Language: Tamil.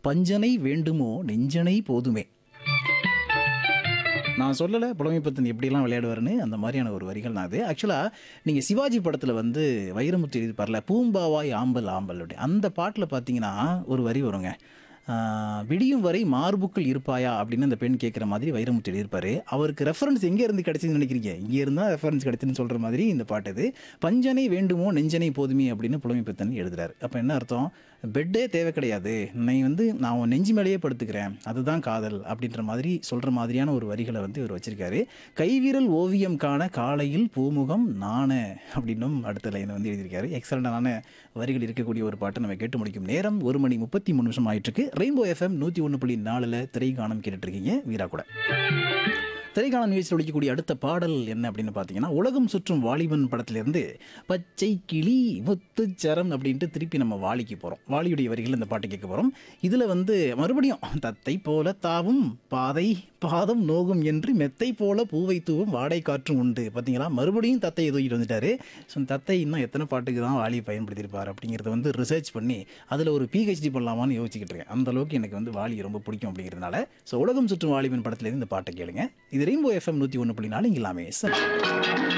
பஞ்சனை வேண்டுமோ நெஞ்சனை போதுமே நான் சொல்லலை புலமைப்பத்தன் எப்படிலாம் விளையாடுவாருன்னு அந்த மாதிரியான ஒரு வரிகள் நான் அது ஆக்சுவலாக நீங்கள் சிவாஜி படத்தில் வந்து வைரமுத்து எழுதிப்பார்ல பூம்பாவாய் ஆம்பல் ஆம்பல் அப்படி அந்த பாட்டில் பார்த்தீங்கன்னா ஒரு வரி வருங்க ஆஹ், விடியும் வரை மார்புக்குள் இருப்பாயா அப்படின்னு அந்த பெண் கேட்குற மாதிரி வைரமுத்து எழுதியிருப்பாரு அவருக்கு ரெஃபரன்ஸ் எங்கே இருந்து கிடைச்சதுன்னு நினைக்கிறீங்க இங்கே இருந்தால் ரெஃபரன்ஸ் கிடைச்சுன்னு சொல்கிற மாதிரி இந்த பாட்டு இது பஞ்சனை வேண்டுமோ நெஞ்சனை போதுமே அப்படின்னு புலமைப்பத்தன் எழுதுறாரு அப்போ என்ன அர்த்தம் பெட்டே தேவை கிடையாது நீ வந்து நான் உன் நெஞ்சு மேலேயே படுத்துக்கிறேன் அதுதான் காதல் அப்படின்ற மாதிரி சொல்கிற மாதிரியான ஒரு வரிகளை வந்து இவர் வச்சிருக்காரு கைவிரல் ஓவியம் காண காலையில் பூமுகம் நாண அப்படின்னும் அடுத்த லைனை வந்து எழுதியிருக்காரு எக்ஸலண்டான வரிகள் இருக்கக்கூடிய ஒரு பாட்டை நம்ம கேட்டு முடிக்கும் நேரம் ஒரு மணி முப்பத்தி மூணு நிமிஷம் ஆயிட்டு இருக்கு ரெயின்போ எஃப்எம் நூற்றி ஒன்று புள்ளி நாலில் திரைக்காணம் கேட்டுட்டு இருக்கீங்க வீரா கூட திரைக்காணம் நிகழ்ச்சியில் ஒழிக்கக்கூடிய அடுத்த பாடல் என்ன அப்படின்னு பார்த்தீங்கன்னா உலகம் சுற்றும் வாலிபன் படத்திலிருந்து பச்சை கிளி முத்துச்சரம் அப்படின்ட்டு திருப்பி நம்ம வாலிக்கு போகிறோம் வாலியுடைய வரிகள் இந்த பாட்டு கேட்க போகிறோம் இதில் வந்து மறுபடியும் தத்தை போல தாவும் பாதை பாதம் நோகும் என்று மெத்தை போல பூவை தூவும் வாடை காற்றும் உண்டு பார்த்தீங்களா மறுபடியும் தத்தையை தூக்கிட்டு வந்துட்டாரு ஸோ தத்தை இன்னும் எத்தனை பாட்டுக்கு தான் வாலி பயன்படுத்தியிருப்பார் அப்படிங்கிறத வந்து ரிசர்ச் பண்ணி அதில் ஒரு பிஹெச்டி பண்ணலாமான்னு யோசிச்சுக்கிட்டு இருக்கேன் அந்த அளவுக்கு எனக்கு வந்து வாலி ரொம்ப பிடிக்கும் அப்படிங்கிறதுனால ஸோ உலகம் சுற்றும் வாலிபன் படத்துலேருந்து இந்த பாட்டை கேளுங்க இது ரெயின்போ எஃப்எம் நூற்றி ஒன்று புள்ளி நாலு இங்கே எல்லாமே சார்